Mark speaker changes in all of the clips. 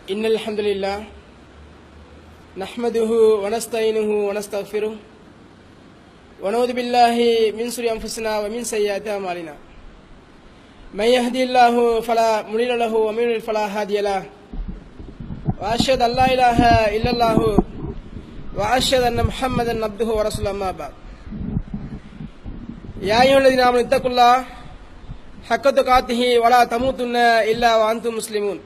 Speaker 1: إن الحمد لله نحمده ونستعينه ونستغفره ونعوذ بالله من سوء أنفسنا ومن سيئات أعمالنا من يهدي الله فلا مضل له ومن يضلل فلا هادي له وأشهد أن لا إله إلا الله وأشهد أن محمدا عبده ورسوله أما بعد يا أيها الذين آمنوا اتقوا الله حق تقاته ولا تموتن إلا وأنتم مسلمون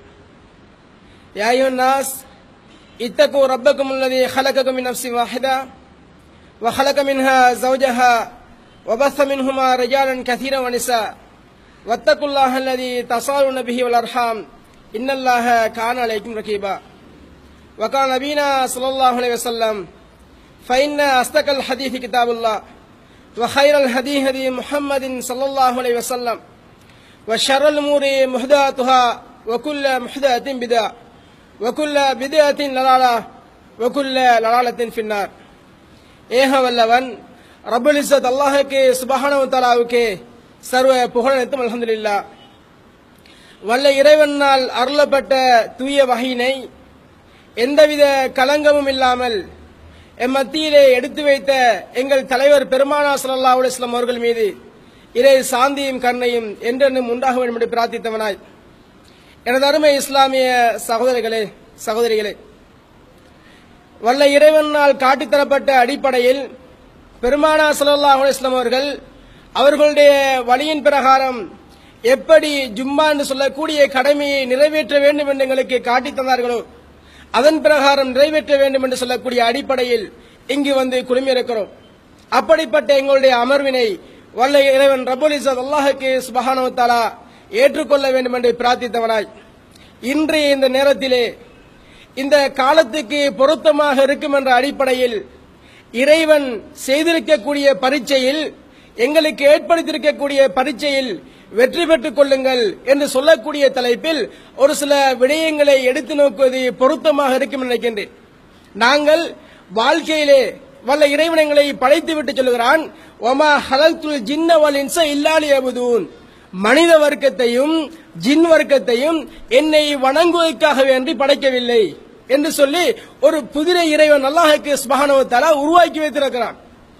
Speaker 1: يا أيها الناس اتقوا ربكم الذي خلقكم من نفس واحدة وخلق منها زوجها وبث منهما رجالا كثيرا ونساء واتقوا الله الذي تسالون به والأرحام إن الله كان عليكم رقيبا وقال نبينا صلى الله عليه وسلم فإن أصدق الحديث كتاب الله وخير الهدي هدي محمد صلى الله عليه وسلم وشر الأمور محدثاتها وكل محدثة بدعة وكل بدعة ضلالة وكل ضلالة في النار ஏக வல்லவன் ரபுல் இஸ்ஸத் அல்லாஹுக்கு சுபஹானஹு தஆலாவுக்கு சர்வ புகழனைத்தும் அல்ஹம்துலில்லாஹ் வல்ல இறைவனால் அருளப்பட்ட தூய வகையினை எந்தவித களங்கமும் இல்லாமல் எம் மத்தியிலே எடுத்து வைத்த எங்கள் தலைவர் பெருமானா ஸல்லல்லாஹு அலைஹி வஸல்லம் அவர்கள் மீது இறை சாந்தியும் கருணையும் என்றென்றும் உண்டாக வேண்டும் என்று பிரார்த்தித்தவனாய் எனது அருமை இஸ்லாமிய சகோதரர்களே சகோதரிகளே வல்ல இறைவனால் காட்டித்தரப்பட்ட அடிப்படையில் பெருமானா ஸல்லல்லாஹு அலைஹி வஸல்லம் அவர்கள் அவர்களுடைய வழியின் பிரகாரம் எப்படி ஜும்மா என்று சொல்லக்கூடிய கடமையை நிறைவேற்ற வேண்டும் என்று எங்களுக்கு காட்டித் தந்தார்களோ அதன் பிரகாரம் நிறைவேற்ற வேண்டும் என்று சொல்லக்கூடிய அடிப்படையில் இங்கு வந்து குழுமியிருக்கிறோம் அப்படிப்பட்ட எங்களுடைய அமர்வினை வல்ல இறைவன் ரபுல் இசத் அல்லாஹுக்கு சுபஹானஹு தஆலா ஏற்றுக்கொள்ள வேண்டும் என்று பிரார்த்தித்தவனாய் இன்றைய இந்த நேரத்திலே இந்த காலத்துக்கு பொருத்தமாக இருக்கும் என்ற அடிப்படையில் இறைவன் செய்திருக்கக்கூடிய பரீட்சையில் எங்களுக்கு ஏற்படுத்தியிருக்கக்கூடிய பரீட்சையில் வெற்றி பெற்றுக் கொள்ளுங்கள் என்று சொல்லக்கூடிய தலைப்பில் ஒரு சில விடயங்களை எடுத்து நோக்குவது பொருத்தமாக இருக்கும் என்று நினைக்கின்றேன் நாங்கள் வாழ்க்கையிலே வல்ல இறைவனங்களை படைத்து விட்டு சொல்லுகிறான் ஒமா ஹலத்துல் ஜின்ன வல் இன்ச இல்லாலி அபுதூன் மனித வர்க்கத்தையும் ஜின் வர்க்கத்தையும் என்னை வணங்குவதற்காக வேண்டி படைக்கவில்லை என்று சொல்லி ஒரு புதிர இறைவன் அல்லாஹுக்கு சுபஹானவத்தாலா உருவாக்கி வைத்திருக்கிறான்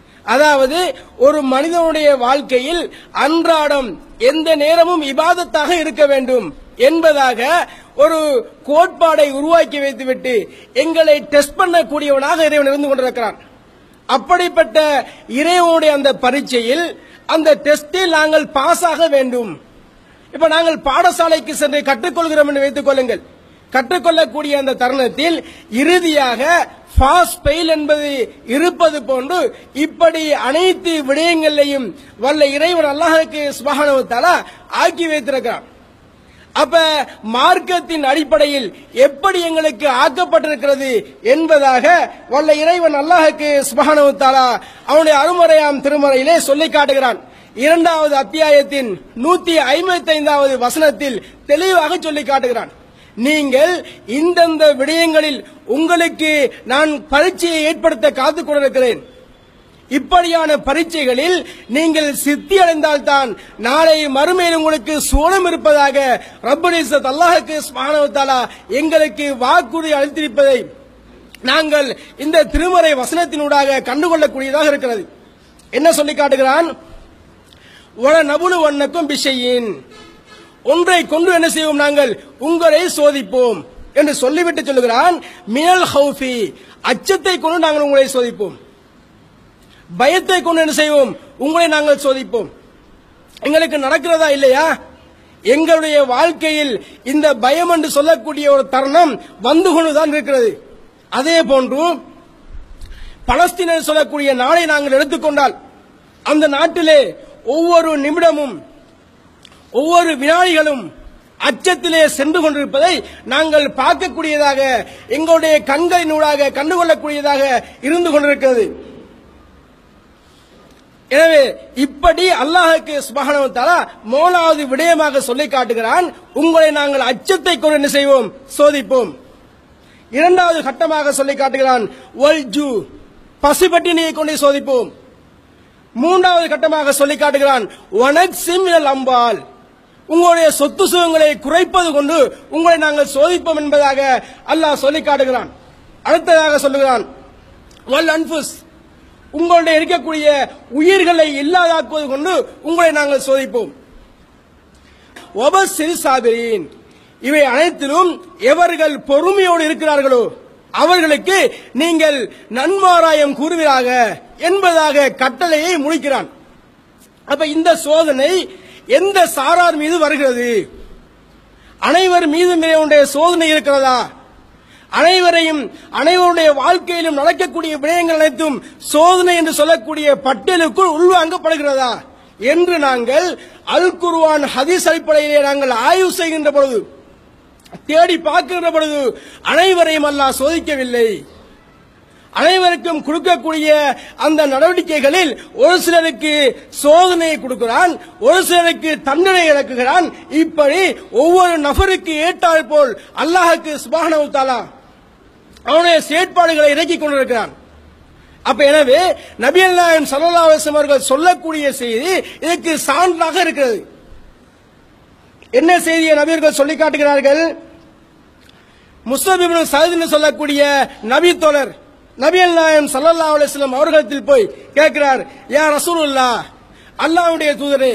Speaker 1: அதாவது ஒரு மனிதனுடைய வாழ்க்கையில் அன்றாடம் எந்த நேரமும் இபாதத்தாக இருக்க வேண்டும் என்பதாக ஒரு கோட்பாடை உருவாக்கி வைத்துவிட்டு எங்களை டெஸ்ட் பண்ணக்கூடியவனாக இறைவன் இருந்து கொண்டிருக்கிறான் அப்படிப்பட்ட இறைவனுடைய அந்த பரீட்சையில் அந்த டெஸ்டில் நாங்கள் பாஸ் ஆக வேண்டும் இப்ப நாங்கள் பாடசாலைக்கு சென்று கற்றுக்கொள்கிறோம் என்று வைத்துக் கொள்ளுங்கள் கற்றுக்கொள்ளக்கூடிய அந்த தருணத்தில் இறுதியாக பாஸ் பெயில் என்பது இருப்பது போன்று இப்படி அனைத்து விடயங்களையும் வல்ல இறைவன் அல்லாஹுக்கு சுபஹானவத்தாலா ஆக்கி வைத்திருக்கிறான் அப்ப மார்க்கத்தின் அடிப்படையில் எப்படி எங்களுக்கு ஆக்கப்பட்டிருக்கிறது என்பதாக வல்ல இறைவன் அல்லாஹுக்கு சுபஹானவத்தாலா அவனுடைய அருமறையாம் திருமறையிலே சொல்லி காட்டுகிறான் இரண்டாவது அத்தியாயத்தின் நூத்தி ஐம்பத்தி ஐந்தாவது வசனத்தில் தெளிவாக சொல்லி காட்டுகிறான் நீங்கள் இந்தந்த விடயங்களில் உங்களுக்கு நான் பரீட்சையை ஏற்படுத்த காத்துக் கொண்டிருக்கிறேன் இப்படியான பரீட்சைகளில் நீங்கள் சித்தி அடைந்தால்தான் நாளை மறுமையில் உங்களுக்கு சோழம் இருப்பதாக ரப்பனிசத் அல்லாஹுக்கு ஸ்மானவத்தாலா எங்களுக்கு வாக்குறுதி அளித்திருப்பதை நாங்கள் இந்த திருமறை வசனத்தினூடாக கண்டுகொள்ளக்கூடியதாக இருக்கிறது என்ன சொல்லி காட்டுகிறான் உல நபுலு வண்ணக்கும் பிஷையின் ஒன்றை கொண்டு என்ன செய்வோம் நாங்கள் உங்களை சோதிப்போம் என்று சொல்லிவிட்டு சொல்லுகிறான் மினல் ஹவுஃபி அச்சத்தை கொண்டு நாங்கள் உங்களை சோதிப்போம் பயத்தை கொண்டு என்ன செய்வோம் உங்களை நாங்கள் சோதிப்போம் எங்களுக்கு நடக்கிறதா இல்லையா எங்களுடைய வாழ்க்கையில் இந்த பயம் என்று சொல்லக்கூடிய ஒரு தருணம் வந்து கொண்டுதான் இருக்கிறது அதே போன்று பலஸ்தீனர் சொல்லக்கூடிய நாளை நாங்கள் எடுத்துக்கொண்டால் அந்த நாட்டிலே ஒவ்வொரு நிமிடமும் ஒவ்வொரு வினாடிகளும் அச்சத்திலே சென்று கொண்டிருப்பதை நாங்கள் பார்க்கக்கூடியதாக எங்களுடைய கண்களினூடாக கண்டுகொள்ளக்கூடியதாக இருந்து கொண்டிருக்கிறது எனவே இப்படி அல்லாஹுக்கு சுபஹானவத்தாலா மூணாவது விடயமாக சொல்லி காட்டுகிறான் உங்களை நாங்கள் அச்சத்தை கொண்டு என்ன செய்வோம் சோதிப்போம் இரண்டாவது கட்டமாக சொல்லி காட்டுகிறான் ஒல் ஜூ பசுபட்டினியை கொண்டு சோதிப்போம் மூன்றாவது கட்டமாக சொல்லி காட்டுகிறான் ஒனக் சிமிழல் அம்பால் உங்களுடைய சொத்து சுகங்களை குறைப்பது கொண்டு உங்களை நாங்கள் சோதிப்போம் என்பதாக அல்லாஹ் சொல்லி காட்டுகிறான் அடுத்ததாக சொல்லுகிறான் வல் அன்புஸ் உங்களுடைய இருக்கக்கூடிய உயிர்களை இல்லாதாக்குவது கொண்டு உங்களை நாங்கள் சோதிப்போம் ஒபசில் சாபிரின் இவை அனைத்திலும் எவர்கள் பொறுமையோடு இருக்கிறார்களோ அவர்களுக்கு நீங்கள் நன்மாராயம் கூறுவீராக என்பதாக கட்டளையை முடிக்கிறான் அப்ப இந்த சோதனை எந்த சாரார் மீது வருகிறது அனைவர் மீதும் இவனுடைய சோதனை இருக்கிறதா அனைவரையும் அனைவருடைய வாழ்க்கையிலும் நடக்கக்கூடிய விடயங்கள் அனைத்தும் சோதனை என்று சொல்லக்கூடிய பட்டியலுக்குள் உள்வாங்கப்படுகிறதா என்று நாங்கள் அல் குர்ஆன் ஹதீஸ் அடிப்படையிலே நாங்கள் ஆய்வு செய்கின்ற பொழுது தேடி பார்க்கின்ற பொழுது அனைவரையும் அல்லாஹ் சோதிக்கவில்லை அனைவருக்கும் கொடுக்கக்கூடிய அந்த நடவடிக்கைகளில் ஒரு சிலருக்கு சோதனையை கொடுக்கிறான் ஒரு சிலருக்கு தண்டனை இழக்குகிறான் இப்படி ஒவ்வொரு நபருக்கு ஏற்றால் போல் அல்லாஹுக்கு சுபானவு தாலா அவனுடைய செயற்பாடுகளை இறக்கிக் கொண்டிருக்கிறான் அப்ப எனவே நபியல் நாயம் சல்லா அவர்கள் சொல்லக்கூடிய செய்தி இதற்கு சான்றாக இருக்கிறது என்ன செய்தியை நபியர்கள் சொல்லி காட்டுகிறார்கள் முஸ்லிம் சயத் என்று சொல்லக்கூடிய நபி தோழர் நபியல் நாயம் சல்லல்லா அலிஸ்லாம் அவர்களிடத்தில் போய் கேட்கிறார் யா ரசூலுல்லா அல்லாஹ்வுடைய தூதரே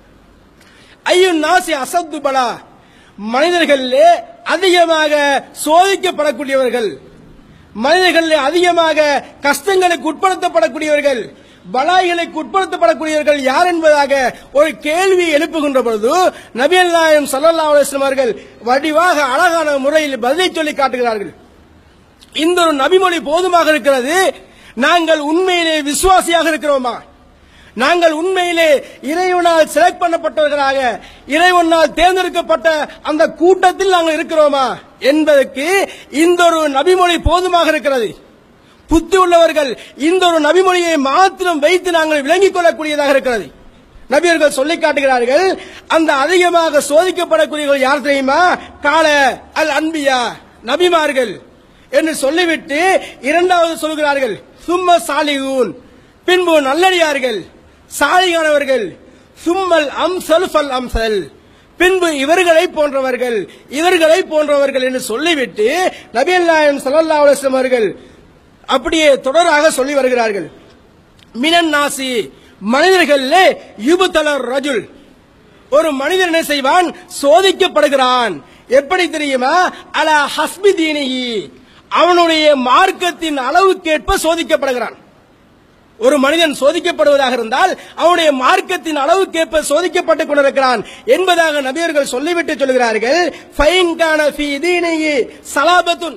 Speaker 1: ஐயோ நாசி அசத்து பலா மனிதர்களிலே அதிகமாக சோதிக்கப்படக்கூடியவர்கள் மனிதர்களிலே அதிகமாக கஷ்டங்களுக்கு உட்படுத்தப்படக்கூடியவர்கள் பலாய்களுக்கு உட்படுத்தப்படக்கூடியவர்கள் யார் என்பதாக ஒரு கேள்வி எழுப்புகின்ற பொழுது நபியல் நாயம் சல்லல்லா அலுவலம் அவர்கள் வடிவாக அழகான முறையில் பதிலை சொல்லி காட்டுகிறார்கள் இந்த ஒரு நபிமொழி போதுமாக இருக்கிறது நாங்கள் உண்மையிலே விசுவாசியாக இருக்கிறோமா நாங்கள் உண்மையிலே இறைவனால் செலக்ட் பண்ணப்பட்டவர்களாக இறைவனால் தேர்ந்தெடுக்கப்பட்ட அந்த கூட்டத்தில் நாங்கள் இருக்கிறோமா என்பதற்கு இந்த ஒரு நபிமொழி போதுமாக இருக்கிறது புத்தி உள்ளவர்கள் இந்த ஒரு நபிமொழியை மாத்திரம் வைத்து நாங்கள் விளங்கிக் கொள்ளக்கூடியதாக இருக்கிறது நபியர்கள் சொல்லி காட்டுகிறார்கள் அந்த அதிகமாக சோதிக்கப்படக்கூடியவர்கள் யார் தெரியுமா கால அல் அன்பியா நபிமார்கள் என்று சொல்லிவிட்டு இரண்டாவது சொல்கிறார்கள் சும்ம சாலிகூன் பின்பு நல்லடியார்கள் சாலிகானவர்கள் சும்மல் அம்சல் ஃபல் அம்சல் பின்பு இவர்களை போன்றவர்கள் இவர்களை போன்றவர்கள் என்று சொல்லிவிட்டு நபியல் நாயம் சல்லா அலுவலம் அவர்கள் அப்படியே தொடராக சொல்லி வருகிறார்கள் மினன் நாசி மனிதர்களே யுபுத்தலர் ரஜுல் ஒரு மனிதன் என்ன செய்வான் சோதிக்கப்படுகிறான் எப்படி தெரியுமா அல ஹஸ்பி தீனிகி அவனுடைய மார்க்கத்தின் அளவுக்கேற்ப சோதிக்கப்படுகிறான் ஒரு மனிதன் சோதிக்கப்படுவதாக இருந்தால் அவனுடைய மார்க்கத்தின் அளவுக்கேற்ப சோதிக்கப்பட்டுக் கொண்டிருக்கிறான் என்பதாக நபியர்கள் சொல்லிவிட்டு சொல்கிறார்கள் ஃபைன்கான ஃபீ தீனிகி சலாபத்துன்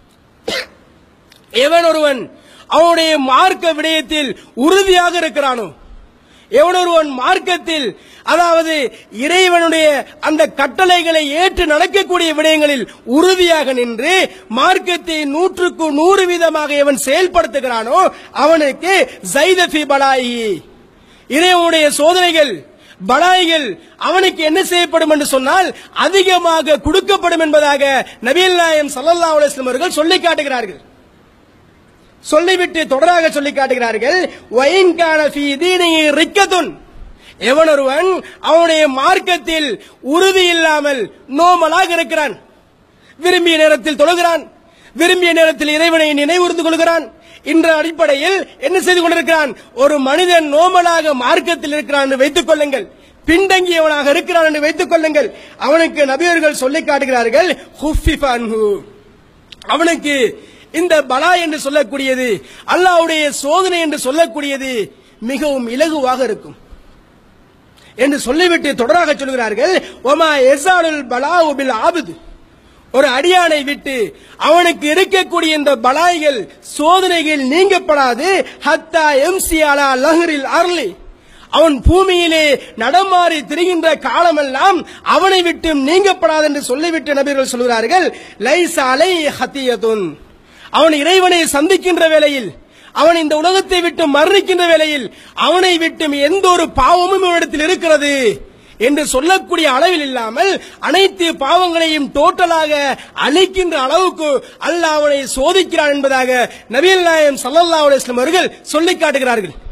Speaker 1: எவன் ஒருவன் அவனுடைய மார்க்க விடயத்தில் உறுதியாக இருக்கிறானோ எவனொருவன் மார்க்கத்தில் அதாவது இறைவனுடைய அந்த கட்டளைகளை ஏற்று நடக்கக்கூடிய விடயங்களில் உறுதியாக நின்று மார்க்கத்தை நூற்றுக்கு நூறு வீதமாக எவன் செயல்படுத்துகிறானோ அவனுக்கு ஜைதபி பலாயி இறைவனுடைய சோதனைகள் பலாய்கள் அவனுக்கு என்ன செய்யப்படும் என்று சொன்னால் அதிகமாக கொடுக்கப்படும் என்பதாக நபியல் நாயம் சல்லல்லா அலுவலம் அவர்கள் சொல்லி காட்டுகிறார்கள் சொல்லிவிட்டு தொடராக சொல்லி காட்டுகிறார்கள் வயன்கான ஃபீ தீனிஹி ரிக்கத்துன் எவனொருவன் அவனுடைய மார்க்கத்தில் உறுதி இல்லாமல் நோமலாக இருக்கிறான் விரும்பிய நேரத்தில் தொழுகிறான் விரும்பிய நேரத்தில் இறைவனை நினைவுறுந்து கொள்கிறான் என்ற அடிப்படையில் என்ன செய்து கொண்டிருக்கிறான் ஒரு மனிதன் நோமலாக மார்க்கத்தில் இருக்கிறான் என்று வைத்துக் கொள்ளுங்கள் பின்தங்கியவனாக இருக்கிறான் என்று வைத்துக் கொள்ளுங்கள் அவனுக்கு நபியர்கள் சொல்லி காட்டுகிறார்கள் ஹுஃபிஃப அன்ஹு. அவனுக்கு இந்த பலா என்று சொல்லக்கூடியது அல்லாஹ்வுடைய சோதனை என்று சொல்லக்கூடியது மிகவும் இலகுவாக இருக்கும் என்று சொல்லிவிட்டு தொடராக சொல்கிறார்கள் ஒமா எசாலுல் பலாவு பில் ஆபுது ஒரு அடியானை விட்டு அவனுக்கு இருக்கக்கூடிய இந்த பலாய்கள் சோதனைகள் நீங்கப்படாது ஹத்தா எம்சி அலா லஹரில் அர்லி அவன் பூமியிலே நடமாறி திரிகின்ற காலமெல்லாம் அவனை விட்டு நீங்கப்படாது என்று சொல்லிவிட்டு நபிகள் சொல்கிறார்கள் லைச அலை ஹத்தியதுன் அவன் இறைவனை சந்திக்கின்ற வேளையில் அவன் இந்த உலகத்தை விட்டு மரணிக்கின்ற வேளையில் அவனை விட்டும் எந்த ஒரு பாவமும் இவனிடத்தில் இருக்கிறது என்று சொல்லக்கூடிய அளவில் இல்லாமல் அனைத்து பாவங்களையும் டோட்டலாக அழிக்கின்ற அளவுக்கு அல்லாஹ் அவனை சோதிக்கிறான் என்பதாக நபிகள் நாயம் சல்லல்லா அலுவலம் அவர்கள் சொல்லி காட்டுகிறார்கள்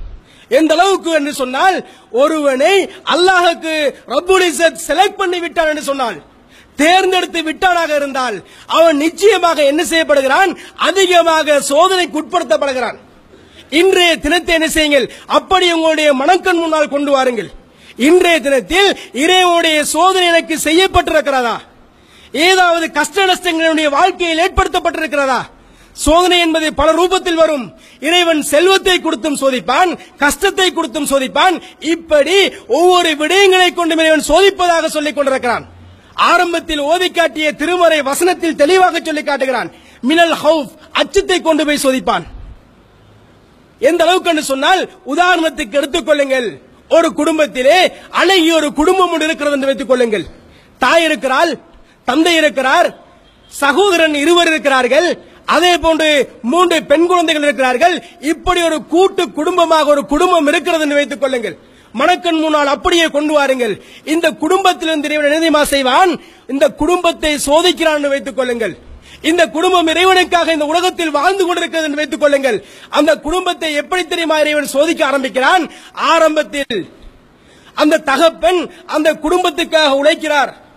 Speaker 1: எந்த அளவுக்கு என்று சொன்னால் ஒருவனை அல்லாஹுக்கு ரப்புல் இஸ்ஸத் செலக்ட் பண்ணி விட்டான் என்று சொன்னால் தேர்ந்தெடுத்து விட்டானாக இருந்தால் அவன் நிச்சயமாக என்ன செய்யப்படுகிறான் அதிகமாக சோதனைக்கு உட்படுத்தப்படுகிறான் இன்றைய தினத்தை என்ன செய்யுங்கள் அப்படி உங்களுடைய மனக்கண் முன்னால் கொண்டு வாருங்கள் இன்றைய தினத்தில் இறைவனுடைய சோதனை எனக்கு செய்யப்பட்டிருக்கிறதா ஏதாவது கஷ்ட நஷ்டங்களுடைய வாழ்க்கையில் ஏற்படுத்தப்பட்டிருக்கிறதா சோதனை என்பது பல ரூபத்தில் வரும் இறைவன் செல்வத்தை கொடுத்தும் சோதிப்பான் கஷ்டத்தை கொடுத்தும் சோதிப்பான் இப்படி ஒவ்வொரு விடயங்களை கொண்டும் இறைவன் சோதிப்பதாக சொல்லிக் கொண்டிருக்கிறான் ஆரம்பத்தில் ஓதி காட்டிய திருமறை வசனத்தில் தெளிவாக சொல்லி காட்டுகிறான் மினல் ஹவுப் அச்சத்தை கொண்டு போய் சோதிப்பான் எந்த அளவுக்கு என்று சொன்னால் உதாரணத்துக்கு எடுத்துக்கொள்ளுங்கள் ஒரு குடும்பத்திலே அழகிய ஒரு குடும்பம் ஒன்று இருக்கிறது என்று வைத்துக் கொள்ளுங்கள் தாய் இருக்கிறாள் தந்தை இருக்கிறார் சகோதரன் இருவர் இருக்கிறார்கள் அதே போன்று மூன்று பெண் குழந்தைகள் இருக்கிறார்கள் இப்படி ஒரு கூட்டு குடும்பமாக ஒரு குடும்பம் இருக்கிறது என்று வைத்துக் கொள்ளுங்கள் மணக்கண் முன்னால் அப்படியே கொண்டு வாருங்கள் இந்த குடும்பத்திலிருந்து இறைவன் நினைமா செய்வான் இந்த குடும்பத்தை சோதிக்கிறான் என்று வைத்துக் கொள்ளுங்கள் இந்த குடும்பம் இறைவனுக்காக இந்த உலகத்தில் வாழ்ந்து கொண்டிருக்கிறது என்று வைத்துக் கொள்ளுங்கள் அந்த குடும்பத்தை எப்படி தெரியுமா இறைவன் சோதிக்க ஆரம்பிக்கிறான் ஆரம்பத்தில் அந்த தகப்பன் அந்த குடும்பத்துக்காக உழைக்கிறார்